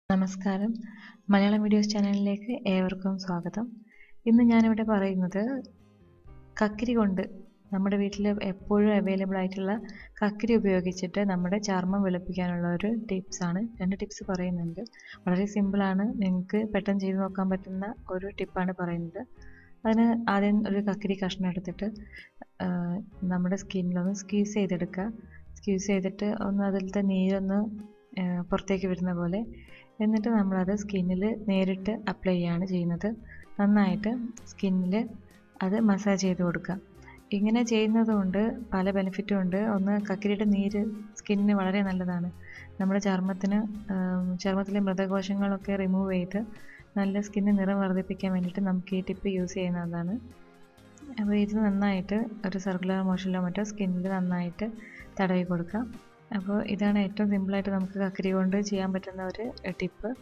നമസ്കാരം മലയാളം വീഡിയോസ് ചാനലിലേക്ക് ഏവർക്കും സ്വാഗതം ഇന്ന് ഞാനിവിടെ പറയുന്നത് കക്കിരി കൊണ്ട് നമ്മുടെ വീട്ടിൽ എപ്പോഴും അവൈലബിൾ ആയിട്ടുള്ള കക്കിരി ഉപയോഗിച്ചിട്ട് നമ്മുടെ ചർമ്മം വെളുപ്പിക്കാനുള്ള ഒരു ടിപ്സാണ് രണ്ട് ടിപ്സ് പറയുന്നുണ്ട് വളരെ സിമ്പിളാണ് നിങ്ങൾക്ക് പെട്ടെന്ന് ചെയ്ത് നോക്കാൻ പറ്റുന്ന ഒരു ടിപ്പാണ് പറയുന്നത് അതിന് ആദ്യം ഒരു കക്കിരി കഷ്ണം എടുത്തിട്ട് ആ, നമ്മുടെ സ്കിന്നിലൊന്ന് സ്ക്വീസ് ചെയ്തെടുക്കുക സ്ക്വീസ് ചെയ്തിട്ട് ഒന്ന് അതിലത്തെ നീരൊന്ന് ആ, പുറത്തേക്ക് വരുന്ന പോലെ എന്നിട്ട് നമ്മളത് സ്കിന്നിൽ നേരിട്ട് അപ്ലൈ ചെയ്യുകയാണ് ചെയ്യുന്നത് നന്നായിട്ട് സ്കിന്നിൽ അത് മസാജ് ചെയ്ത് കൊടുക്കുക ഇങ്ങനെ ചെയ്യുന്നത് കൊണ്ട് പല ബെനിഫിറ്റും ഉണ്ട് ഒന്ന് കക്കിരിയുടെ നീര് സ്കിന്നിന് വളരെ നല്ലതാണ് നമ്മുടെ ചർമ്മത്തിന് ആം, ചർമ്മത്തിലെ മൃതകോശങ്ങളൊക്കെ റിമൂവ് ചെയ്ത് നല്ല സ്കിന്ന് നിറം വർദ്ധിപ്പിക്കാൻ വേണ്ടിയിട്ട് നമുക്ക് ഈ ടിപ്പ് യൂസ് ചെയ്യുന്നതാണ് അപ്പോൾ ഇത് നന്നായിട്ട് ഒരു സർക്കുലർ മോഷനിലോ മറ്റോ സ്കിന്നിൽ നന്നായിട്ട് തടവി കൊടുക്കാം അപ്പോൾ ഇതാണ് ഏറ്റവും സിമ്പിളായിട്ട് നമുക്ക് കക്കരി കൊണ്ട് ചെയ്യാൻ പറ്റുന്ന ഒരു ടിപ്പ്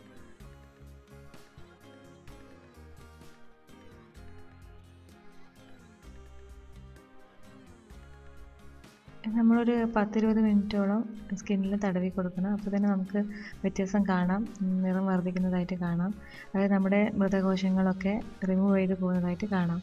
നമ്മളൊരു പത്തിരുപത് മിനിറ്റോളം സ്കിന്നിൽ തടവി കൊടുക്കണം അപ്പോൾ തന്നെ നമുക്ക് വ്യത്യാസം കാണാം ഉം, നിറം വർദ്ധിക്കുന്നതായിട്ട് കാണാം അതായത് നമ്മുടെ മൃതകോശങ്ങളൊക്കെ റിമൂവ് ചെയ്ത് പോകുന്നതായിട്ട് കാണാം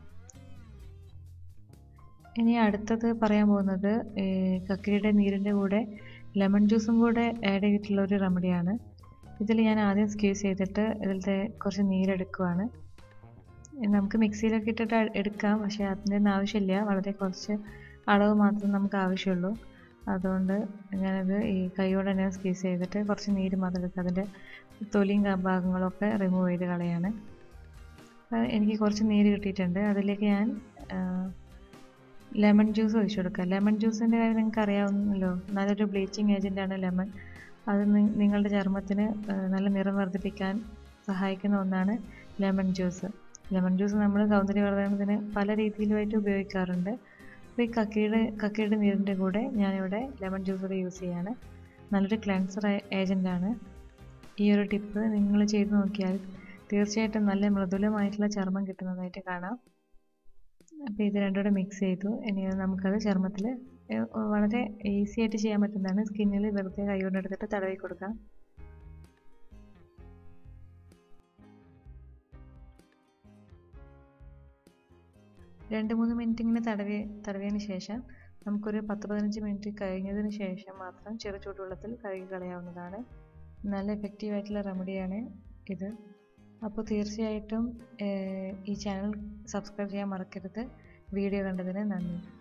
ഇനി അടുത്തത് പറയാൻ പോകുന്നത് ഈ കക്കിരിയുടെ നീരിൻ്റെ കൂടെ ലെമൺ ജ്യൂസും കൂടെ ആഡ് ചെയ്തിട്ടുള്ള ഒരു റെമഡിയാണ് ഇതിൽ ഞാൻ ആദ്യം സ്ക്യൂസ് ചെയ്തിട്ട് ഇതിലത്തെ കുറച്ച് നീരെടുക്കുവാണ് നമുക്ക് മിക്സിയിലൊക്കെ ഇട്ടിട്ട് എടുക്കാം പക്ഷേ അതിൻ്റെ ഒന്നും ആവശ്യമില്ല വളരെ കുറച്ച് അളവ് മാത്രം നമുക്ക് ആവശ്യമുള്ളൂ അതുകൊണ്ട് ഞാനത് ഈ കൈയോടെ തന്നെ സ്ക്വീസ് ചെയ്തിട്ട് കുറച്ച് നീര് മാത്രം എടുക്കുക അതിൻ്റെ തൊലിയും ക- ഭാഗങ്ങളൊക്കെ റിമൂവ് ചെയ്ത് കളയാണ് അപ്പോൾ എനിക്ക് കുറച്ച് നീര് കിട്ടിയിട്ടുണ്ട് അതിലേക്ക് ഞാൻ ലെമൺ ജ്യൂസ് ഒഴിച്ചു കൊടുക്കുക ലെമൺ ജ്യൂസിൻ്റെ കാര്യം നിങ്ങൾക്ക് അറിയാവുന്നല്ലോ നല്ലൊരു ബ്ലീച്ചിങ് ഏജൻ്റാണ് ലെമൺ അത് നി- നിങ്ങളുടെ ചർമ്മത്തിന് ആ, നല്ല നിറം വർദ്ധിപ്പിക്കാൻ സഹായിക്കുന്ന ഒന്നാണ് ലെമൺ ജ്യൂസ് ലെമൺ ജ്യൂസ് നമ്മൾ സൗന്ദര്യവർദ്ധനത്തിന് പല രീതിയിലുമായിട്ട് ഉപയോഗിക്കാറുണ്ട് അപ്പോൾ ഈ കക്കിയുടെ കക്കിയുടെ നീരിൻ്റെ കൂടെ ഞാനിവിടെ ലെമൺ ജ്യൂസ് കൂടെ യൂസ് ചെയ്യാണ് നല്ലൊരു ക്ലെൻസർ ഏജൻ്റാണ് ഈ ഒരു ടിപ്പ് നിങ്ങൾ ചെയ്ത് നോക്കിയാൽ തീർച്ചയായിട്ടും നല്ല മൃദുലമായിട്ടുള്ള ചർമ്മം കിട്ടുന്നതായിട്ട് കാണാം അപ്പോൾ ഇത് രണ്ടും കൂടെ മിക്സ് ചെയ്തു ഇനി നമുക്കത് ചർമ്മത്തിൽ വളരെ ഈസി ആയിട്ട് ചെയ്യാൻ പറ്റുന്നതാണ് സ്കിന്നിൽ വെറുതെ കൈ കൊണ്ട് എടുത്തിട്ട് തടവി കൊടുക്കാം രണ്ട് മൂന്ന് മിനിറ്റ് ഇങ്ങനെ തടവി തടവിയതിന് ശേഷം നമുക്കൊരു പത്ത് പതിനഞ്ച് മിനിറ്റ് കഴിഞ്ഞതിന് ശേഷം മാത്രം ചെറു ചൂടുവെള്ളത്തിൽ കഴുകി കളയാവുന്നതാണ് നല്ല എഫക്റ്റീവ് ആയിട്ടുള്ള റെമഡിയാണ് ഇത് അപ്പോൾ തീർച്ചയായിട്ടും ഏർ, ഈ ചാനൽ സബ്സ്ക്രൈബ് ചെയ്യാൻ മറക്കരുത് വീഡിയോ കണ്ടതിന് നന്ദി